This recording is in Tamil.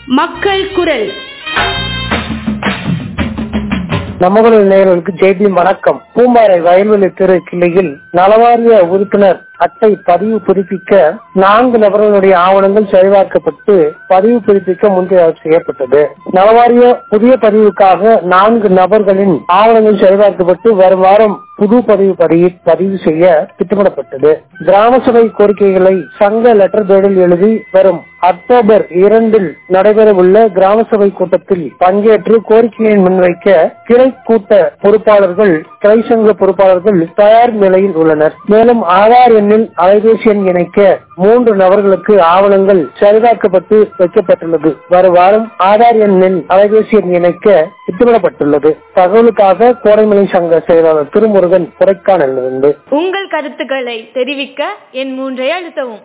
மக்கள் குரல் நமகுல நேயர்களுக்கு ஜெய்பி வணக்கம் பூம்பாறை வயல்வெளி திரு கிளையில் நலவாரிய உறுப்பினர் அட்டை பதிவு புதுப்பிக்க நான்கு நபர்களுடைய ஆவணங்கள் சரிபார்க்கப்பட்டு பதிவு புதுப்பிக்க முந்தைய செய்யப்பட்டது நலவாரிய புதிய பதிவுக்காக நான்கு நபர்களின் ஆவணங்கள் சரிபார்க்கப்பட்டு வரும் வாரம் புது பதிவு படி பதிவு செய்ய திட்டமிடப்பட்டது கிராம சபை கோரிக்கைகளை சங்க லெட்டர் பேடில் எழுதி வரும் அக்டோபர் இரண்டில் நடைபெறவுள்ள கிராம சபை கூட்டத்தில் பங்கேற்று கோரிக்கையை முன்வைக்க கிளை கூட்ட பொறுப்பாளர்கள் கிளை சங்க பொறுப்பாளர்கள் தயார் நிலையில் உள்ளனர் மேலும் ஆதார் எண்ணில் அலைபேசி எண் இணைக்க மூன்று நபர்களுக்கு ஆவணங்கள் சரிபார்க்கப்பட்டு வைக்கப்பட்டுள்ளது வரும் வாரம் ஆதார் எண்ணில் அலைபேசி எண் இணைக்க திட்டமிடப்பட்டுள்ளது தகவலுக்காக கோடைமலை சங்க செயலாளர் திருமுருகன் கொடைக்கானலிருந்து உங்கள் கருத்துக்களை தெரிவிக்க என் மூன்றை அழுத்தவும்